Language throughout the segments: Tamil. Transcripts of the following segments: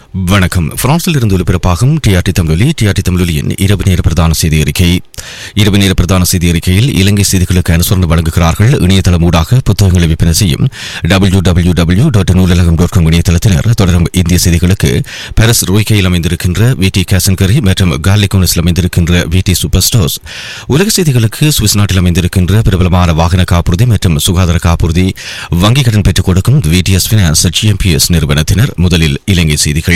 வணக்கம் பிரான்சில் இருந்து ஒலிபரப்பாகும் டிஆர்டி தமிழொலி டிஆர்டி தமிழொலியின் இரவு நேர பிரதான செய்தி அறிக்கை இரவு நேர பிரதான செய்தி அறிக்கையில் இலங்கை செய்திகளுக்கு அனுசரணை வழங்குகிறார்கள் இணையதளம் ஊடாக புத்தகங்களை விற்பனை செய்யும் W W W dot Noolaham dot com இணையதளத்தினர் தொடரும் இந்திய செய்திகளுக்கு பாரிஸ் ரோய்கையில் அமைந்திருக்கின்ற வி டி கேசன்கரி மற்றும் கார்லிகோனஸில் அமைந்திருக்கின்ற வி டி சூப்பர் ஸ்டோர்ஸ் உலக செய்திகளுக்கு சுவிஸ் நாட்டில் அமைந்திருக்கின்ற பிரபலமான வாகன காப்புறுதி மற்றும் சுகாதார காப்புறுதி வங்கி கடன் பெற்றுக் கொடுக்கும் விடிஎஸ் பினான்ஸ் ஜிஎம்பிஎஸ் நிறுவனத்தினர் முதலில் இலங்கை செய்திகள்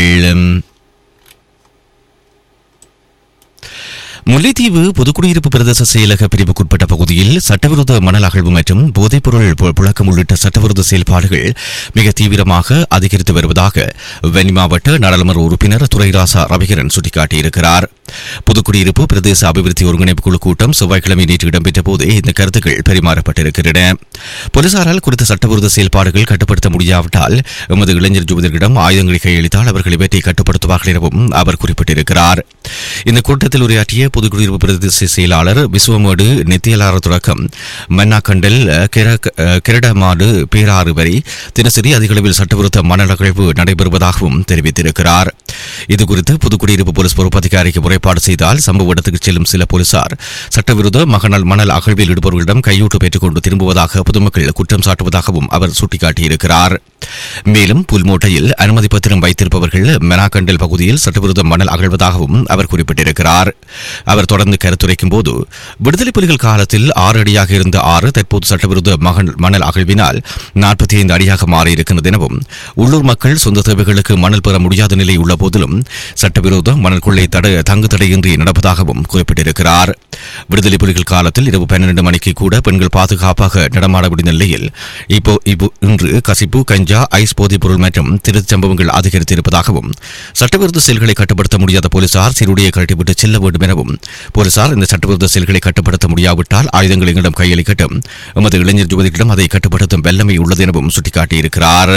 முல்லைத்தீவு பொதுக்குடியிருப்பு பிரதேச செயலக பிரிவுக்குட்பட்ட பகுதியில் சட்டவிரோத மணல் அகழ்வு மற்றும் போதைப்பொருள் பு- புழக்கம் உள்ளிட்ட சட்டவிரோத செயல்பாடுகள் மிக தீவிரமாக அதிகரித்து வருவதாக வெனி மாவட்ட நாடாளுமன்ற உறுப்பினர் துரைராசா ரவிகரன் சுட்டிக்காட்டியிருக்கிறார் புதுக்குடியிருப்பு பிரதேச அபிவிருத்தி ஒருங்கிணைப்பு குழு கூட்டம் செவ்வாய்க்கிழமை நேற்று இடம்பெற்ற போதே இந்த கருத்துக்கள் பரிமாறப்பட்டிருக்கின்றன போலீசாரால் குறித்த சட்டவிரோத செயல்பாடுகள் கட்டுப்படுத்த முடியாவிட்டால் எமது இளைஞர் யுவதிகளிடம் ஆயுதங்களை கையளித்தால் அவர்கள் இவற்றை கட்டுப்படுத்துவார்கள் எனவும் அவர் குறிப்பிட்டிருக்கிறார் இந்த கூட்டத்தில் உரையாற்றிய புதுக்குடியிருப்பு பிரதேச செயலாளர் விஸ்வமேடு நெத்தியலார தொடக்கம் மன்னாக்கண்டல் கிர- கிரடமாடு பேராறு வரை தினசரி அதிகளவில் சட்டவிரோத மணல் அகழ்வு நடைபெறுவதாகவும் தெரிவித்திருக்கிறார் இதுகுறித்து புதுக்குடியிருப்பு போலீஸ் பொறுப்பதிகாரிக்கு முறைப்பாடு செய்தால் சம்பவ இடத்துக்கு செல்லும் சில போலீசார் சட்டவிரோத மகனல் மணல் அகழ்வில் ஈடுபவர்களிடம் கையூட்டு பெற்றுக் கொண்டு திரும்புவதாக பொதுமக்கள் குற்றம் சாட்டுவதாகவும் அவர் சுட்டிக்காட்டியிருக்கிறார் மேலும் புல்மோட்டையில் அனுமதி பத்திரம் வைத்திருப்பவர்கள் மெனாகண்டல் பகுதியில் சட்டவிரோத மணல் அகழ்வதாகவும் அவர் குறிப்பிட்டிருக்கிறார் அவர் தொடர்ந்து கருத்துரைக்கும் போது விடுதலை புலிகள் காலத்தில் ஆறு அடியாக இருந்த ஆறு தற்போது சட்டவிரோத மகன் மணல் அகழ்வினால் நாற்பத்தி ஐந்து அடியாக மாறியிருக்கின்றது எனவும் உள்ளூர் மக்கள் சொந்த தேவைகளுக்கு மணல் பெற முடியாத நிலை உள்ள போதிலும் சட்டவிரோத மணல் கொள்ளை தடை தங்கு தடையின்றி நடப்பதாகவும் குறிப்பிட்டிருக்கிறார் விடுதலை புலிகள் காலத்தில் இரவு பன்னிரண்டு மணிக்கு கூட பெண்கள் பாதுகாப்பாக நடமாட முடிந்த நிலையில் இப்போ இப்போ இன்று கசிப்பு கஞ்சா ஐஸ் போதைப் பொருள் மற்றும் திருட்டு சம்பவங்கள் அதிகரித்திருப்பதாகவும் சட்டவிரோத செயல்களை கட்டுப்படுத்த முடியாத போலீசார் சீருடையை கட்டிவிட்டு செல்ல வேண்டும் எனவும் போலீசார் இந்த சட்டவிரோத செயல்களை கட்டுப்படுத்த முடியாவிட்டால் ஆயுதங்களை எங்களிடம் கையளிக்கட்டும் எமது இளைஞர் யுவதிகளிடம் அதை கட்டுப்படுத்தும் வல்லமை உள்ளது எனவும் சுட்டிக்காட்டியிருக்கிறார்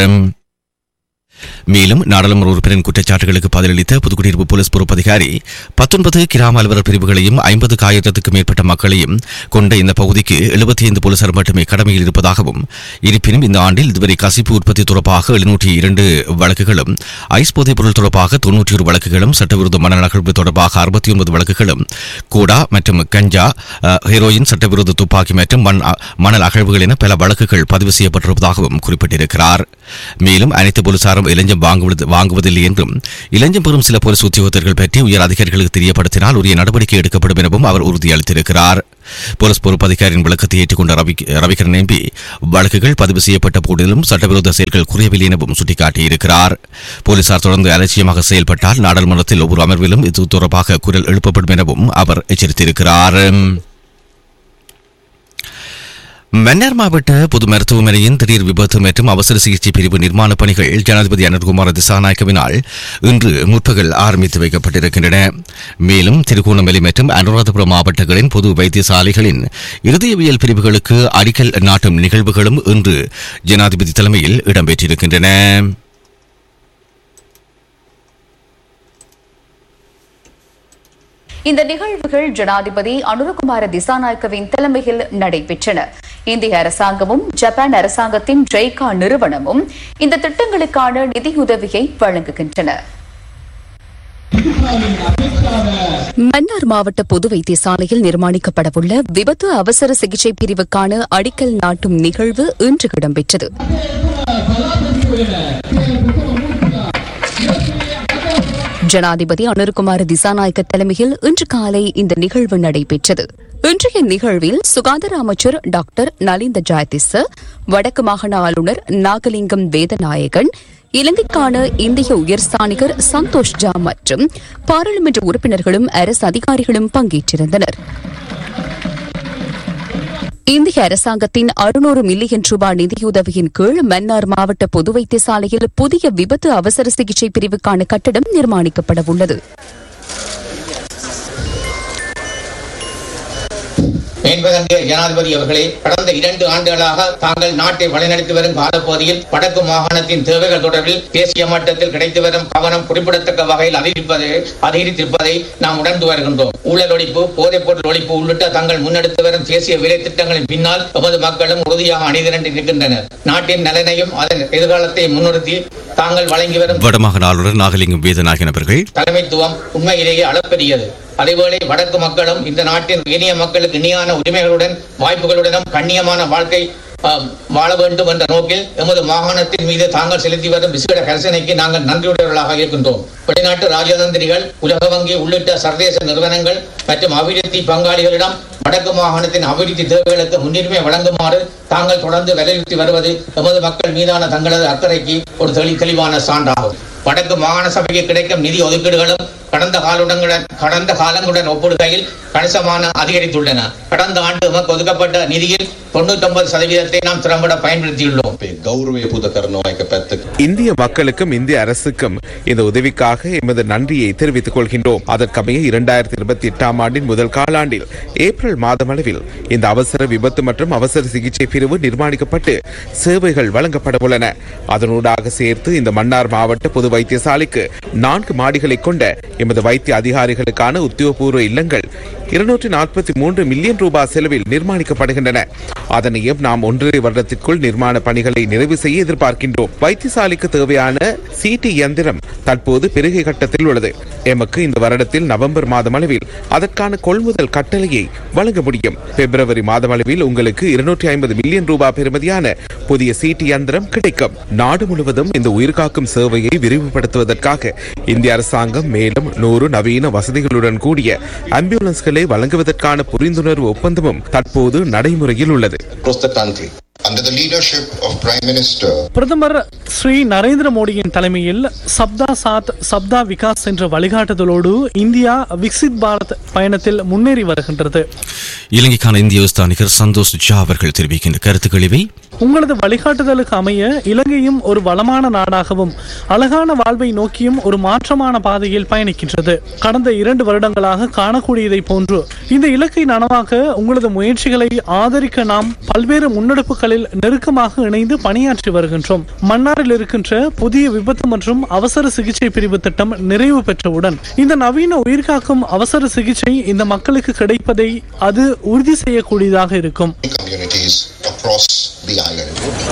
மேலும் நாடாளுமன்ற உறுப்பினரின் குற்றச்சாட்டுகளுக்கு பதிலளித்த புதுக்குடியிருப்பு போலீஸ் பொறுப்பதிகாரி பத்தொன்பது கிராம அலுவலர் பிரிவுகளையும் ஐம்பது ஆயிரத்துக்கும் மேற்பட்ட மக்களையும் கொண்ட இந்த பகுதிக்கு எழுபத்தி ஐந்து போலீசார் மட்டுமே கடமையில் இருப்பதாகவும் இருப்பினும் இந்த ஆண்டில் இதுவரை கசிப்பு உற்பத்தி தொடர்பாக எழுநூற்றி இரண்டு வழக்குகளும் ஐஸ் போதைப் பொருள் தொடர்பாக தொன்னூற்றி ஒரு வழக்குகளும் சட்டவிரோத மணல் அகழ்வு தொடர்பாக அறுபத்தி ஒன்பது வழக்குகளும் கோடா மற்றும் கஞ்சா அஹ், ஹெரோயின் சட்டவிரோத துப்பாக்கி மற்றும் மண் அ- மணல் அகழ்வுகள் என பல வழக்குகள் பதிவு செய்யப்பட்டிருப்பதாகவும் குறிப்பிட்டிருக்கிறார் மேலும் அனைத்து போலீசாரும் இளஞ்சம் வாங்குவது வாங்குவதில்லை என்றும் இளஞ்சம் பெறும் சில போலீஸ் உத்தியோகத்தர்கள் பற்றி உயர் அதிகாரிகளுக்கு தெரியப்படுத்தினால் உரிய நடவடிக்கை எடுக்கப்படும் எனவும் அவர் உறுதியளித்திருக்கிறார் போலீஸ் பொறுப்பு அதிகாரியின் விளக்கத்தை ஏற்றுக்கொண்ட ரவி ரவிகரன் எம்பி வழக்குகள் பதிவு செய்யப்பட்ட போதிலும் சட்டவிரோத செயல்கள் குறையவில்லை எனவும் சுட்டிக்காட்டியிருக்கிறார் போலீசார் தொடர்ந்து அலட்சியமாக செயல்பட்டால் நாடாளுமன்றத்தில் ஒவ்வொரு அமர்விலும் இது தொடர்பாக குரல் எழுப்பப்படும் எனவும் அவர் எச்சரித்திருக்கிறார் மன்னார் மாவட்ட பொது மருத்துவமனையின் திடீர் விபத்து மற்றும் அவசர சிகிச்சை பிரிவு நிர்மாண பணிகள் ஜனாதிபதி அனுர்குமார் திசாநாயக்கவினால் இன்று முற்பகல் ஆரம்பித்து வைக்கப்பட்டிருக்கின்றன மேலும் திருகோணமலை மற்றும் அனுராதபுரம் மாவட்டங்களின் பொது வைத்தியசாலைகளின் இருதயவியல் பிரிவுகளுக்கு அடிக்கல் நாட்டும் நிகழ்வுகளும் இன்று ஜனாதிபதி தலைமையில் இடம்பெற்றிருக்கின்றன இந்த நிகழ்வுகள் ஜனாதிபதி அனுரகுமார திசாநாயக்கவின் தலைமையில் நடைபெற்றன இந்திய அரசாங்கமும் ஜப்பான் அரசாங்கத்தின் ஜெய்கா நிறுவனமும் இந்த திட்டங்களுக்கான நிதியுதவியை வழங்குகின்றன மன்னார் மாவட்ட பொது வைத்தியசாலையில் நிர்மாணிக்கப்படவுள்ள விபத்து அவசர சிகிச்சை பிரிவுக்கான அடிக்கல் நாட்டும் நிகழ்வு இன்று இடம்பெற்றது ஜனாதிபதி அனுர்குமார் திசாநாயக்க தலைமையில் இன்று காலை இந்த நிகழ்வு நடைபெற்றது இன்றைய நிகழ்வில் சுகாதார அமைச்சர் டாக்டர் நலிந்த ஜாயதிச வடக்கு மாகாண ஆளுநர் நாகலிங்கம் வேதநாயகன் இலங்கைக்கான இந்திய உயர்ஸ்தானிகர் சந்தோஷ் ஜா மற்றும் பாராளுமன்ற உறுப்பினர்களும் அரசு அதிகாரிகளும் பங்கேற்றிருந்தனர் இந்திய அரசாங்கத்தின் அறுநூறு மில்லியன் ரூபாய் நிதியுதவியின் கீழ் மன்னார் மாவட்ட பொது வைத்தியசாலையில் புதிய விபத்து அவசர சிகிச்சை பிரிவுக்கான கட்டடம் நிர்மாணிக்கப்பட உள்ளது மேன்மகந்திய ஜனாதிபதி அவர்களே கடந்த இரண்டு ஆண்டுகளாக தாங்கள் நாட்டை வழிநடத்தி வரும் காலப்பகுதியில் வடக்கு மாகாணத்தின் தேவைகள் தொடர்பில் தேசிய மட்டத்தில் கிடைத்து வரும் கவனம் குறிப்பிடத்தக்க வகையில் அதிகரிப்பது அதிகரித்திருப்பதை நாம் உணர்ந்து வருகின்றோம் ஊழல் ஒழிப்பு போதைப் பொருள் ஒழிப்பு உள்ளிட்ட தங்கள் முன்னெடுத்து வரும் தேசிய வேலை திட்டங்களின் பின்னால் எமது மக்களும் உறுதியாக அணிதிரண்டு நிற்கின்றனர் நாட்டின் நலனையும் அதன் எதிர்காலத்தை முன்னிறுத்தி தாங்கள் வழங்கி வரும் வடமாகாண ஆளுநர் நாகலிங்கம் வேதநாயகன் அவர்கள் தலைமைத்துவம் உண்மையிலேயே அளப்பெரியது அதேவேளை வடக்கு மக்களும் இந்த நாட்டின் இனிய மக்களுக்கு இனியான உரிமைகளுடன் வாய்ப்புகளுடனும் கண்ணியமான வாழ்க்கை ஆம், வாழ வேண்டும் என்ற நோக்கில் எமது மாகாணத்தின் மீது தாங்கள் செலுத்தி வரும் விசேட கரிசனைக்கு நாங்கள் நன்றியுடையவர்களாக இருக்கின்றோம் வெளிநாட்டு ராஜதந்திரிகள் உலக வங்கி உள்ளிட்ட சர்வதேச நிறுவனங்கள் மற்றும் அபிவிருத்தி பங்காளிகளிடம் வடக்கு மாகாணத்தின் அபிவிருத்தி தேவைகளுக்கு முன்னுரிமை வழங்குமாறு தாங்கள் தொடர்ந்து வலியுறுத்தி வருவது எமது மக்கள் மீதான தங்களது அக்கறைக்கு ஒரு தெளி தெளிவான சான்றாகும் வடக்கு மாகாண சபைக்கு கிடைக்கும் நிதி ஒதுக்கீடுகளும் கடந்த காலங்களுடன் கடந்த காலங்களுடன் ஒப்பிடுகையில் கணிசமான அதிகரித்துள்ளன கடந்த ஆண்டு எமக்கு ஒதுக்கப்பட்ட நிதியில் தொண்ணூத்தி சதவீதத்தை நாம் திறம்பட பயன்படுத்தியுள்ளோம் අපේ ගෞරවය පුද කරනවා එක පැත්තක. இந்திய மக்களுக்கும் இந்திய அரசுக்கும் இந்த உதவிக்காக எமது நன்றியை தெரிவித்துக் கொள்கின்றோம் அதற்கமைய இரண்டாயிரத்தி இருபத்தி எட்டாம் ஆண்டின் முதல் காலாண்டில் ஏப்ரல் மாதமளவில் இந்த அவசர விபத்து மற்றும் அவசர சிகிச்சை பிரிவு நிர்மாணிக்கப்பட்டு சேவைகள் வழங்கப்பட உள்ளன அதனூடாக சேர்த்து இந்த மன்னார் மாவட்ட பொது வைத்தியசாலைக்கு நான்கு மாடிகளை கொண்ட எமது வைத்திய அதிகாரிகளுக்கான உத்தியோகபூர்வ இல்லங்கள் இருநூற்றி நாற்பத்தி மூன்று மில்லியன் ரூபாய் செலவில் நிர்மாணிக்கப்படுகின்றன அதனையும் நாம் ஒன்றரை வருடத்திற்குள் நிர்மாண பணிகளை நிறைவு செய்ய எதிர்பார்க்கின்றோம் வைத்தியசாலைக்கு தேவையான சிடி இயந்திரம் தற்போது பெருகை கட்டத்தில் உள்ளது எமக்கு இந்த வருடத்தில் நவம்பர் மாதம் அளவில் அதற்கான கொள்முதல் கட்டளையை வழங்க முடியும் பிப்ரவரி மாதம் அளவில் உங்களுக்கு இருநூற்றி ஐம்பது மில்லியன் ரூபாய் பெறுமதியான புதிய சிடி இயந்திரம் கிடைக்கும் நாடு முழுவதும் இந்த உயிர்காக்கும் சேவையை விரிவுபடுத்துவதற்காக இந்திய அரசாங்கம் மேலும் நூறு நவீன வசதிகளுடன் கூடிய ஆம்புலன்ஸ்களை வழங்குவதற்கான புரிந்துணர்வு ஒப்பந்தமும் தற்போது நடைமுறையில் உள்ளது across the country. Under the leadership of Prime Minister பிரதமர் ஸ்ரீ நரேந்திர மோடியின் தலைமையில் சப்தா சாத் சப்தா விகாஸ் என்ற வழிகாட்டுதலோடு இந்தியா விக்சித் பாரத் பயணத்தில் முன்னேறி வருகின்றது இலங்கைக்கான இந்திய உஸ்தானிகர் சந்தோஷ் ஜா அவர்கள் தெரிவிக்கின்ற கருத்துக்கள் இவை உங்களது வழிகாட்டுதலுக்கு அமைய இலங்கையும் ஒரு வளமான நாடாகவும் அழகான வாழ்வை நோக்கியும் ஒரு மாற்றமான பாதையில் பயணிக்கின்றது கடந்த இரண்டு வருடங்களாக காணக்கூடியதை போன்று இந்த இலக்கை நனவாக்க உங்களது முயற்சிகளை ஆதரிக்க நாம் பல்வேறு முன்னெடுப்புகளில் நெருக்கமாக இணைந்து பணியாற்றி வருகின்றோம் மன்னாரில் இருக்கின்ற புதிய விபத்து மற்றும் அவசர சிகிச்சை பிரிவு திட்டம் நிறைவு பெற்றவுடன் இந்த நவீன உயிர்காக்கும் அவசர சிகிச்சை இந்த மக்களுக்கு கிடைப்பதை அது உறுதி செய்யக்கூடியதாக இருக்கும் communities across the island.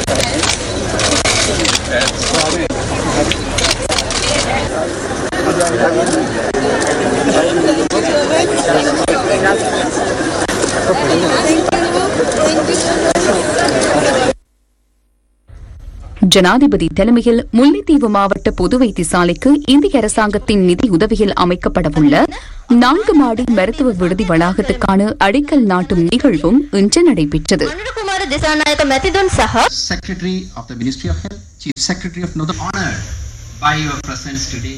ஜனாதிபதி தலைமையில் முல்லைத்தீவு மாவட்ட பொது வைத்தியசாலைக்கு இந்திய அரசாங்கத்தின் நிதி உதவியில் அமைக்கப்படவுள்ள நான்கு மாடி மருத்துவ விடுதி வளாகத்துக்கான அடிக்கல் நாட்டும் நிகழ்வும் இன்று நடைபெற்றது කුමාර දිසානායක මැතිදුන් සහ Secretary of the Ministry of Health, Chief Secretary of Northern honored by your presence today.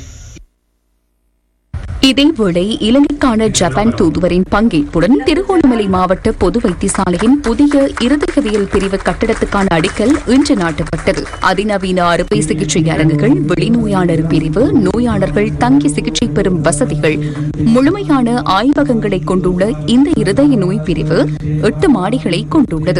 இதேவேளை இலங்கைக்கான ஜப்பான் தூதுவரின் பங்கேற்புடன் திருகோணமலை மாவட்ட பொது வைத்தியசாலையின் புதிய இருதயவியல் பிரிவு கட்டடத்துக்கான அடிக்கல் இன்று நாட்டப்பட்டது அதிநவீன அறுவை சிகிச்சை அரங்குகள் வெளிநோயாளர் பிரிவு நோயாளர்கள் தங்கி சிகிச்சை பெறும் வசதிகள் முழுமையான ஆய்வகங்களை கொண்டுள்ள இந்த இருதய நோய் பிரிவு எட்டு மாடிகளை கொண்டுள்ளது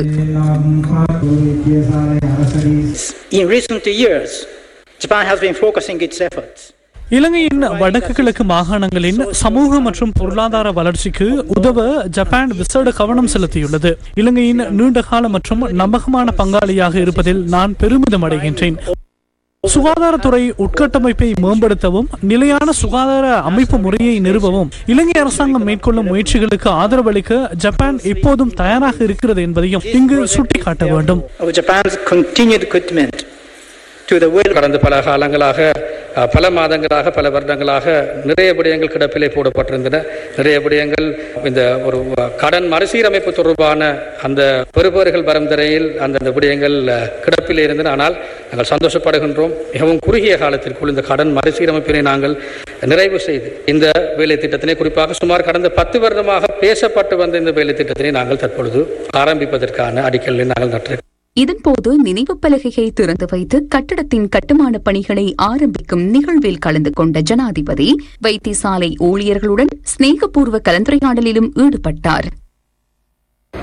In recent years, Japan has been focusing its efforts இலங்கையின் வடக்கு கிழக்கு மாகாணங்களின் சமூக மற்றும் பொருளாதார வளர்ச்சிக்கு உதவ ஜப்பான் விசேட கவனம் செலுத்தியுள்ளது இலங்கையின் நீண்டகால மற்றும் நம்பகமான பங்காளியாக இருப்பதில் நான் பெருமிதம் அடைகின்றேன் சுகாதாரத்துறை உட்கட்டமைப்பை மேம்படுத்தவும் நிலையான சுகாதார அமைப்பு முறையை நிறுவவும் இலங்கை அரசாங்கம் மேற்கொள்ளும் முயற்சிகளுக்கு ஆதரவளிக்க ஜப்பான் எப்போதும் தயாராக இருக்கிறது என்பதையும் இங்கு சுட்டிக்காட்ட வேண்டும் of Japan's continued commitment to the will கடந்த பல காலங்களாக அஹ், பல மாதங்களாக பல வருடங்களாக நிறைய விடயங்கள் கிடப்பிலே போடப்பட்டிருந்தன நிறைய விடயங்கள் இந்த ஒரு அஹ், கடன் மறுசீரமைப்பு தொடர்பான அந்த பெறுபவர்கள் வரும் திரையில் அந்த விடயங்கள் அஹ், கிடப்பிலே இருந்தன ஆனால் நாங்கள் சந்தோஷப்படுகின்றோம் மிகவும் குறுகிய காலத்திற்குள் இந்த கடன் மறுசீரமைப்பினை நாங்கள் நிறைவு செய்து இந்த வேலை திட்டத்தினை குறிப்பாக சுமார் கடந்த பத்து வருடமாக பேசப்பட்டு வந்த இந்த வேலை திட்டத்தினை நாங்கள் தற்பொழுது ஆரம்பிப்பதற்கான அடிக்கல்லை நாங்கள் நட்டு இதன்போது நினைவு பலகையை திறந்து வைத்து கட்டடத்தின் கட்டுமான பணிகளை ஆரம்பிக்கும் நிகழ்வில் கலந்து கொண்ட ஜனாதிபதி வைத்தியசாலை ஊழியர்களுடன் சிநேகபூர்வ கலந்துரையாடலிலும் ஈடுபட்டார்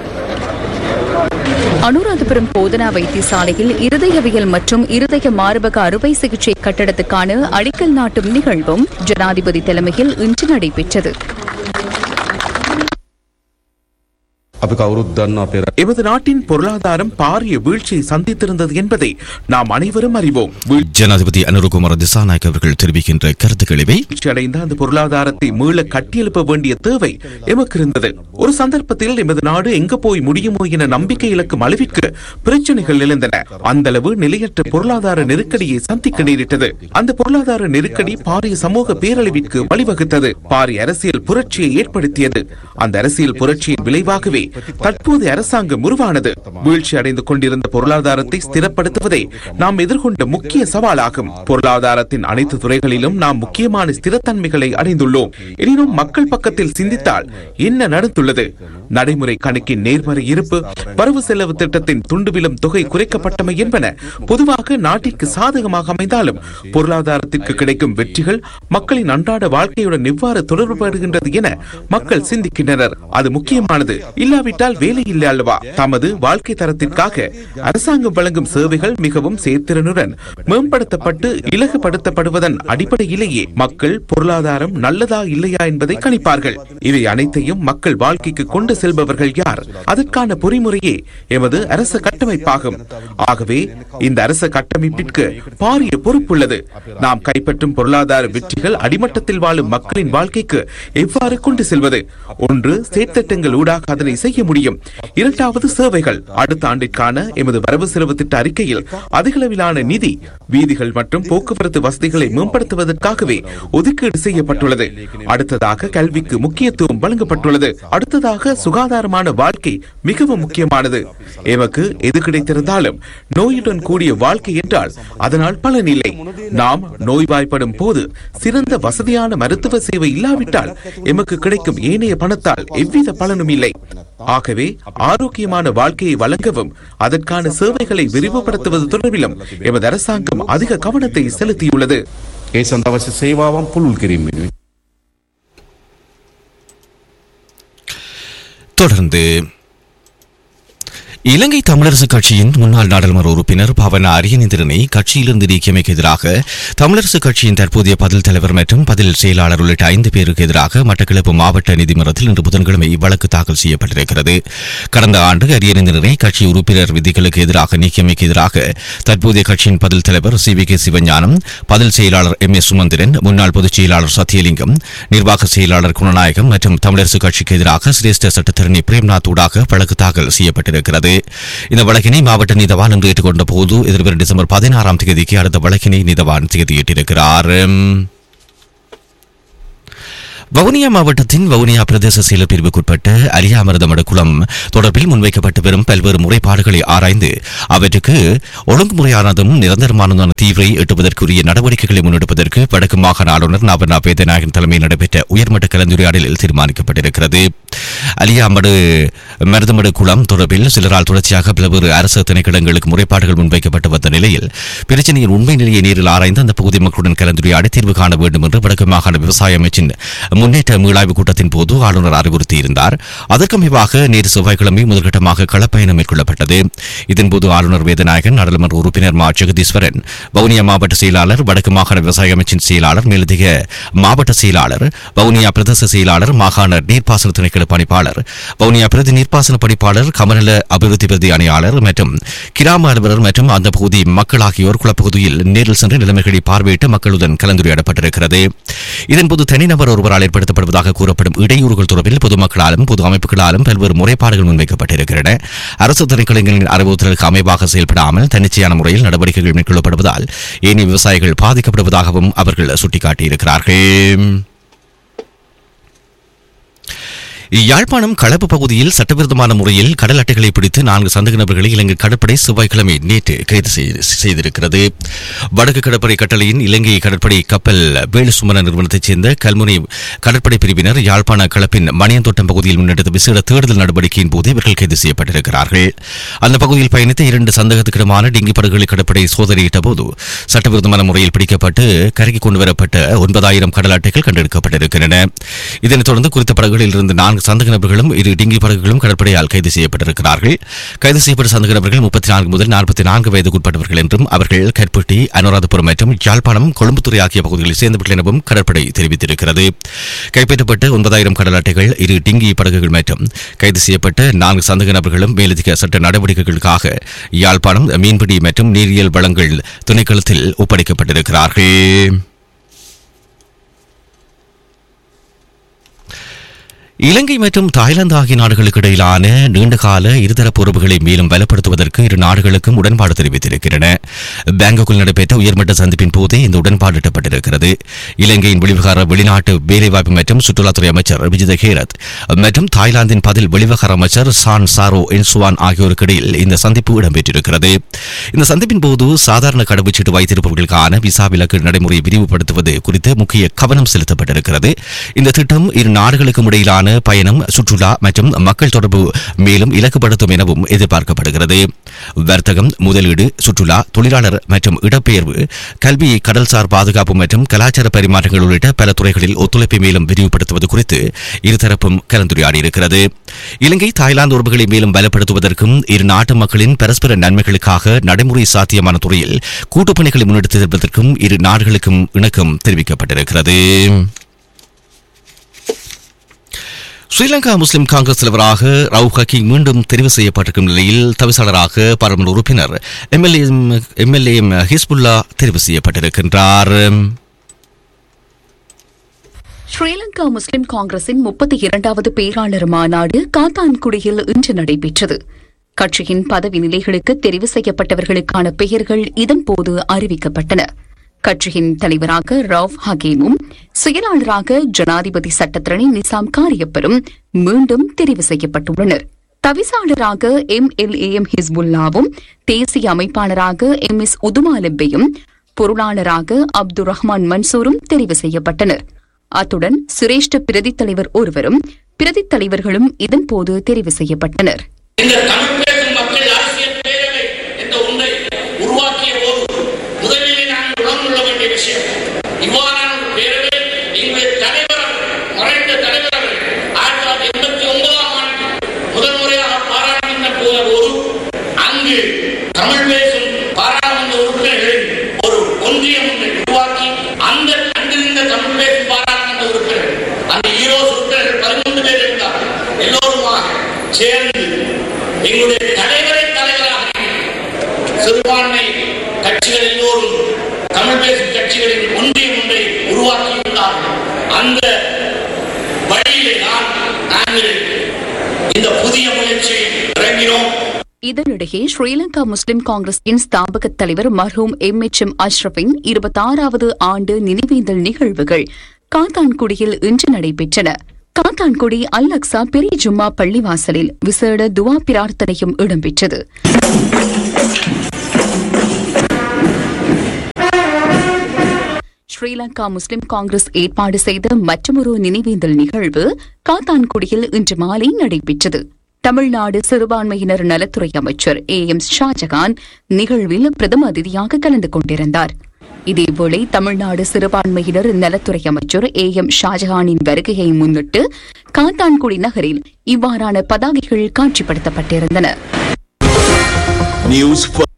அனுராதபுரம் போதனா வைத்தியசாலையில் இருதயவியல் மற்றும் இருதய மார்பக அறுவை சிகிச்சை கட்டடத்துக்கான அடிக்கல் நாட்டும் நிகழ்வும் ஜனாதிபதி தலைமையில் இன்று நடைபெற்றது අපි කවුරුත් දන්න අපේ எமது நாட்டின் பொருளாதாரம் பாரிய வீழ்ச்சியை சந்தித்திருந்தது என்பதை நாம் அனைவரும் அறிவோம் ஜனாதிபதி அனுரகுமார திசாநாயக் அவர்கள் தெரிவிக்கின்ற கருத்துக்கள் இவை வீழ்ச்சி அடைந்த அந்த பொருளாதாரத்தை மீள கட்டியெழுப்ப வேண்டிய தேவை எமக்கு இருந்தது ஒரு சந்தர்ப்பத்தில் எமது நாடு எங்க போய் முடியுமோ என நம்பிக்கை இழக்கும் அளவிற்கு பிரச்சனைகள் எழுந்தன அந்த அளவு நிலையற்ற பொருளாதார நெருக்கடியை சந்திக்க நேரிட்டது அந்த பொருளாதார நெருக்கடி பாரிய சமூக பேரழிவிற்கு வழிவகுத்தது பாரிய அரசியல் புரட்சியை ஏற்படுத்தியது அந்த அரசியல் புரட்சியின் விளைவாகவே தற்போதைய அரசாங்கம் உருவானது வீழ்ச்சி அடைந்து கொண்டிருந்த பொருளாதாரத்தை ஸ்திரப்படுத்துவதே நாம் எதிர்கொண்ட முக்கிய சவாலாகும் பொருளாதாரத்தின் அனைத்து துறைகளிலும் நாம் முக்கியமான ஸ்திரத்தன்மைகளை அடைந்துள்ளோம் எனினும் மக்கள் பக்கத்தில் சிந்தித்தால் என்ன நடந்துள்ளது நடைமுறை கணக்கின் நேர்மறை இருப்பு வரவு செலவு திட்டத்தின் துண்டுவிலும் தொகை குறைக்கப்பட்டமை என்பன பொதுவாக நாட்டிற்கு சாதகமாக அமைந்தாலும் பொருளாதாரத்திற்கு கிடைக்கும் வெற்றிகள் மக்களின் அன்றாட வாழ்க்கையுடன் எவ்வாறு தொடர்புபடுகின்றது என மக்கள் சிந்திக்கின்றனர் அது முக்கியமானது இல்லாவிட்டால் வேலை இல்லை அல்லவா தமது வாழ்க்கை தரத்திற்காக அரசாங்கம் வழங்கும் சேவைகள் மிகவும் சேர்த்திறனுடன் மேம்படுத்தப்பட்டு இலகுபடுத்தப்படுவதன் அடிப்படையிலேயே மக்கள் பொருளாதாரம் நல்லதா இல்லையா என்பதை கணிப்பார்கள் இவை அனைத்தையும் மக்கள் வாழ்க்கைக்கு கொண்டு செல்பவர்கள் யார் அதற்கான பொறிமுறையே எமது அரச கட்டமைப்பாகும் ஆகவே இந்த அரச கட்டமைப்பிற்கு பாரிய பொறுப்புள்ளது நாம் கைப்பற்றும் பொருளாதார வெற்றிகள் அடிமட்டத்தில் வாழும் மக்களின் வாழ்க்கைக்கு எவ்வாறு கொண்டு செல்வது ஒன்று செயற்திட்டங்கள் ஊடாக அதனை செய்ய முடியும் இரண்டாவது சேவைகள் அடுத்த ஆண்டிற்கான எமது வரவு செலவு திட்ட அறிக்கையில் அதிகளவிலான நிதி வீதிகள் மற்றும் போக்குவரத்து வசதிகளை மேம்படுத்துவதற்காகவே ஒதுக்கீடு செய்யப்பட்டுள்ளது அடுத்ததாக கல்விக்கு முக்கியத்துவம் வழங்கப்பட்டுள்ளது அடுத்ததாக சுகாதாரமான வாழ்க்கை மிகவும் முக்கியமானது எமக்கு எது கிடைத்திருந்தாலும் நோயுடன் கூடிய வாழ்க்கை என்றால் அதனால் பலனில்லை நாம் நோய்வாய்ப்படும் போது சிறந்த வசதியான மருத்துவ சேவை இல்லாவிட்டால் எமக்கு கிடைக்கும் ஏனைய பணத்தால் எவ்வித பலனும் இல்லை ஆகவே ஆரோக்கியமான வாழ்க்கையை வழங்கவும் அதற்கான சேவைகளை விரிவுபடுத்துவது தொடர்பிலும் எமது அரசாங்கம் அதிக கவனத்தை செலுத்தியுள்ளது ඒ සඳවශ්‍ය සේවාවන් පුළුල් කිරීම වෙනුවෙන් தொடர்ந்து இலங்கை தமிழரசு கட்சியின் முன்னாள் நாடாளுமன்ற உறுப்பினர் பவன அரியநேந்திரனை கட்சியிலிருந்து நீக்கியமைக்கு எதிராக தமிழரசு கட்சியின் தற்போதைய பதில் தலைவர் மற்றும் பதில் செயலாளர் உள்ளிட்ட ஐந்து பேருக்கு எதிராக மட்டக்களப்பு மாவட்ட நீதிமன்றத்தில் இன்று புதன்கிழமை வழக்கு தாக்கல் செய்யப்பட்டிருக்கிறது கடந்த ஆண்டு அரியநேந்திரனை கட்சி உறுப்பினர் விதிகளுக்கு எதிராக நீக்கியமைக்கு எதிராக தற்போதைய கட்சியின் பதில் தலைவர் சி வி கே சிவஞானம் பதில் செயலாளர் எம் எஸ் சுமந்திரன் முன்னாள் பொதுச் செயலாளர் சத்தியலிங்கம் நிர்வாக செயலாளர் குணநாயகம் மற்றும் தமிழரசு கட்சிக்கு எதிராக சிரேஷ்ட சட்டத்தரணி பிரேம்நாத் ஊடாக வழக்கு தாக்கல் செய்யப்பட்டிருக்கிறது இந்த வழக்கினை மாவட்ட நீதவான் இன்று ஏற்றுக்கொண்ட போது எதிர்வரும் டிசம்பர் பதினாறாம் தேதிக்கு அடுத்த வழக்கினை நீதவான் தேதியிட்டிருக்கிறார் வவுனியா மாவட்டத்தின் வவுனியா பிரதேச செயலர் பிரிவுக்குட்பட்ட அரியாமரதமட குளம் தொடர்பில் முன்வைக்கப்பட்டு வரும் பல்வேறு முறைப்பாடுகளை ஆராய்ந்து அவற்றுக்கு ஒழுங்குமுறையானதும் நிரந்தரமானதான தீவிரை எட்டுவதற்குரிய நடவடிக்கைகளை முன்னெடுப்பதற்கு வடக்கு மாகாண ஆளுநர் நவனா பேதநாயகன் தலைமையில் நடைபெற்ற உயர்மட்ட கலந்துரையாடலில் தீர்மானிக்கப்பட்டிருக்கிறது அலியாமடு மருதமடு குளம் தொடர்பில் சிலரால் தொடர்ச்சியாக பல்வேறு அரசு திணைக்களங்களுக்கு முறைப்பாடுகள் முன்வைக்கப்பட்டு வந்த நிலையில் பிரச்சனையின் உண்மை நிலையை நேரில் ஆராய்ந்து அந்த பகுதி மக்களுடன் கலந்துரையாடி தீர்வு காண வேண்டும் என்று வடக்கு மாகாண விவசாய அமைச்சின் முன்னேற்ற மீளாய்வு கூட்டத்தின் போது ஆளுநர் அறிவுறுத்தியிருந்தார் அதற்கமைவாக நேற்று செவ்வாய்க்கிழமை முதற்கட்டமாக களப்பயணம் மேற்கொள்ளப்பட்டது இதன்போது ஆளுநர் வேதநாயகன் நாடாளுமன்ற உறுப்பினர் மா ஜெகதீஸ்வரன் வவுனியா மாவட்ட செயலாளர் வடக்கு மாகாண விவசாய அமைச்சின் செயலாளர் மேலதிக மாவட்ட செயலாளர் வவுனியா பிரதேச செயலாளர் மாகாண நீர்ப்பாசன திணைக்கள பணிப்பாளர் வவுனியா பிரதி நீர்ப்பாசன பணிப்பாளர் கமநல அபிவிருத்தி பிரதி அணியாளர் மற்றும் கிராம அலுவலர் மற்றும் அந்த பகுதி மக்கள் ஆகியோர் குளப்பகுதியில் நேரில் சென்று நிலைமைகளை பார்வையிட்டு மக்களுடன் கலந்துரையாடப்பட்டிருக்கிறது இதன்போது தனிநபர் ஒருவரால் ஏற்படுத்தப்படுவதாக கூறப்படும் இடையூறுகள் தொடர்பில் பொதுமக்களாலும் பொது அமைப்புகளாலும் பல்வேறு முறைப்பாடுகள் முன்வைக்கப்பட்டிருக்கின்றன அரசு திணைக்களங்களின் அறிவுறுத்தலுக்கு அமைவாக செயல்படாமல் தன்னிச்சையான முறையில் நடவடிக்கைகள் மேற்கொள்ளப்படுவதால் ஏனைய விவசாயிகள் பாதிக்கப்படுவதாகவும் அவர்கள் சுட்டிக்காட்டியிருக்கிறார்கள் யாழ்ப்பாணம் களப்பு பகுதியில் சட்டவிரோதமான முறையில் கடல் அட்டைகளை பிடித்து நான்கு சந்தேக நபர்களை இலங்கை கடற்படை செவ்வாய்க்கிழமை நேற்று கைது செய்து- செய்திருக்கிறது வடக்கு கடற்படை கட்டளையின் இலங்கை கடற்படை கப்பல் வேலுசுமன நிறுவனத்தைச் சேர்ந்த கல்முனை கடற்படை பிரிவினர் யாழ்ப்பாண களப்பின் மணியந்தோட்டம் பகுதியில் முன்னெடுத்த விசேட தேடுதல் நடவடிக்கையின் போது இவர்கள் கைது செய்யப்பட்டிருக்கிறார்கள் அந்த பகுதியில் பயணித்த இரண்டு சந்தேகத்துக்கிடமான டிங்கி படகுகளை கடற்படை சோதனையிட்ட போது சட்டவிரோதமான முறையில் பிடிக்கப்பட்டு கரைக்கு கொண்டு வரப்பட்ட ஒன்பதாயிரம் கடல் அட்டைகள் கண்டெடுக்கப்பட்டிருக்கின்றன இதனைத் தொடர்ந்து குறித்த படகுகளில் இருந்து நான்கு நான்கு சந்தக நபர்களும் இரு டிங்கி படகுகளும் கடற்படையால் கைது செய்யப்பட்டிருக்கிறார்கள் கைது செய்யப்பட்ட சந்தக நபர்கள் முப்பத்தி நான்கு முதல் நாற்பத்தி நான்கு வயதுக்குட்பட்டவர்கள் என்றும் அவர்கள் கற்பட்டி அனுராதபுரம் மற்றும் யாழ்ப்பாணம் கொழும்புத்துறை ஆகிய பகுதிகளில் சேர்ந்தவர்கள் எனவும் கடற்படை தெரிவித்திருக்கிறது கைப்பற்றப்பட்ட ஒன்பதாயிரம் கடல் அட்டைகள் இரு டிங்கி படகுகள் மற்றும் கைது செய்யப்பட்ட நான்கு சந்தக நபர்களும் மேலதிக சட்ட நடவடிக்கைகளுக்காக யாழ்ப்பாணம் மீன்பிடி மற்றும் நீரியல் வளங்கள் திணைக்களத்தில் ஒப்படைக்கப்பட்டிருக்கிறார்கள் இலங்கை மற்றும் தாய்லாந்து ஆகிய நாடுகளுக்கு இடையிலான நீண்டகால இருதரப்பு உறவுகளை மேலும் பலப்படுத்துவதற்கு இரு நாடுகளுக்கும் உடன்பாடு தெரிவித்திருக்கின்றன பேங்காக்கில் நடைபெற்ற உயர்மட்ட சந்திப்பின் போதே இந்த உடன்பாடு எட்டப்பட்டிருக்கிறது இலங்கையின் வெளிவிகார வெளிநாட்டு வேலைவாய்ப்பு மற்றும் சுற்றுலாத்துறை அமைச்சர் விஜித ஹேரத் மற்றும் தாய்லாந்தின் பதில் வெளிவிகார அமைச்சர் சான் சாரோ இன்சுவான் ஆகியோருக்கு இடையில் இந்த சந்திப்பு இடம்பெற்றிருக்கிறது இந்த சந்திப்பின் போது சாதாரண கடவுச்சீட்டு வைத்திருப்பவர்களுக்கான விசா விலக்கு நடைமுறையை விரிவுபடுத்துவது குறித்து முக்கிய கவனம் செலுத்தப்பட்டிருக்கிறது இந்த திட்டம் இரு நாடுகளுக்கும் இடையிலான பயணம் சுற்றுலா மற்றும் மக்கள் தொடர்பு மேலும் இலக்குப்படுத்தும் எனவும் எதிர்பார்க்கப்படுகிறது வர்த்தகம் முதலீடு சுற்றுலா தொழிலாளர் மற்றும் இடப்பெயர்வு கல்வி கடல்சார் பாதுகாப்பு மற்றும் கலாச்சார பரிமாற்றங்கள் உள்ளிட்ட பல துறைகளில் ஒத்துழைப்பை மேலும் விரிவுபடுத்துவது குறித்து இருதரப்பும் கலந்துரையாடியிருக்கிறது இலங்கை தாய்லாந்து உறவுகளை மேலும் பலப்படுத்துவதற்கும் இரு நாட்டு மக்களின் பரஸ்பர நன்மைகளுக்காக நடைமுறை சாத்தியமான துறையில் கூட்டுப்பணிகளை முன்னெடுத்து செல்வதற்கும் இரு நாடுகளுக்கும் இணக்கம் தெரிவிக்கப்பட்டிருக்கிறது ஸ்ரீலங்கா முஸ்லிம் காங்கிரஸ் தலைவராக ரவு ஹக்கீம் மீண்டும் தெரிவு செய்யப்பட்டிருக்கும் நிலையில் தவிசாளராக பாராளுமன்ற உறுப்பினர் எம்எல்ஏ எம்எல்ஏ ஹிஸ்புல்லா தெரிவு செய்யப்பட்டிருக்கின்றார் ஸ்ரீலங்கா முஸ்லிம் காங்கிரசின் முப்பத்தி இரண்டாவது பேராளர் மாநாடு காத்தான்குடியில் இன்று நடைபெற்றது கட்சியின் பதவி நிலைகளுக்கு தெரிவு செய்யப்பட்டவர்களுக்கான பெயர்கள் இதன்போது அறிவிக்கப்பட்டன கட்சியின் தலைவராக ரவ் ஹகீமும் செயலாளராக ஜனாதிபதி சட்டத்திரணி நிசாம் காரியப்பரும் மீண்டும் தெரிவு செய்யப்பட்டுள்ளனர் தவிசாளராக எம் எல் ஏ எம் ஹிஸ்புல்லாவும் தேசிய அமைப்பாளராக எம் எஸ் உதுமாலெப்பையும் பொருளாளராக அப்துல் ரஹ்மான் மன்சூரும் தெரிவு செய்யப்பட்டனர் அத்துடன் சிரேஷ்ட பிரதித் தலைவர் ஒருவரும் பிரதித் தலைவர்களும் இதன்போது தெரிவு செய்யப்பட்டனர் இந்த தமிழ் பேசும் மக்கள் அரசியல் பேரவை என்ற ஒன்றை உருவாக்கிய போது முதலிலே நாங்கள் உணர்ந்து கொள்ள வேண்டிய விஷயம் இவ்வாறான ஒரு பேரவை எங்களுடைய தலைவர் மறைந்த தலைவர் அவர் ஆயிரத்தி தொள்ளாயிரத்தி எண்பத்தி ஒன்பதாம் ஆண்டு முதல் முறையாக பாராளுமன்ற போன போது அங்கு தமிழ் பேசும் பாராளுமன்ற உறுப்பினர்களின் ஒரு ஒன்றியம் ஒன்றை உருவாக்கி அந்த அங்கிருந்த தமிழ் பேசும் பாராளுமன்ற உறுப்பினர்கள் அந்த ஈரோஸ் உறுப்பினர்கள் பதிமூன்று பேர் இருந்தார் எல்லோருமாக சேர்ந்து எங்களுடைய தலைவரை தலைவராக சிறுபான்மை கட்சிகள் எல்லோரும் தமிழ் பேசும் கட்சிகளின் ஒன்றியம் ஒன்றை உருவாக்கியுள்ளார்கள் அந்த வழியிலே தான் நாங்கள் இந்த புதிய முயற்சியை இறங்கினோம் இதனிடையே ஸ்ரீலங்கா முஸ்லிம் காங்கிரஸின் ஸ்தாபக தலைவர் மர்ஹூம் எம் எச் எம் அஷ்ரஃபின் இருபத்தாறாவது ஆண்டு நினைவேந்தல் நிகழ்வுகள் காத்தான்குடியில் இன்று நடைபெற்றன காத்தான்குடி அல் அக்ஸா பெரிய ஜும்மா பள்ளிவாசலில் விசேட துவா பிரார்த்தனையும் இடம்பெற்றது ஸ்ரீலங்கா முஸ்லிம் காங்கிரஸ் ஏற்பாடு செய்த மற்றொரு நினைவேந்தல் நிகழ்வு காத்தான்குடியில் இன்று மாலை நடைபெற்றது தமிழ்நாடு சிறுபான்மையினர் நலத்துறை அமைச்சர் ஏ எம் ஷாஜகான் நிகழ்வில் பிரதம அதிதியாக கலந்து கொண்டிருந்தார் இதேவேளை தமிழ்நாடு சிறுபான்மையினர் நலத்துறை அமைச்சர் ஏ எம் ஷாஜகானின் வருகையை முன்னிட்டு காத்தான்குடி நகரில் இவ்வாறான பதாகைகள் காட்சிப்படுத்தப்பட்டிருந்தன நியூஸ்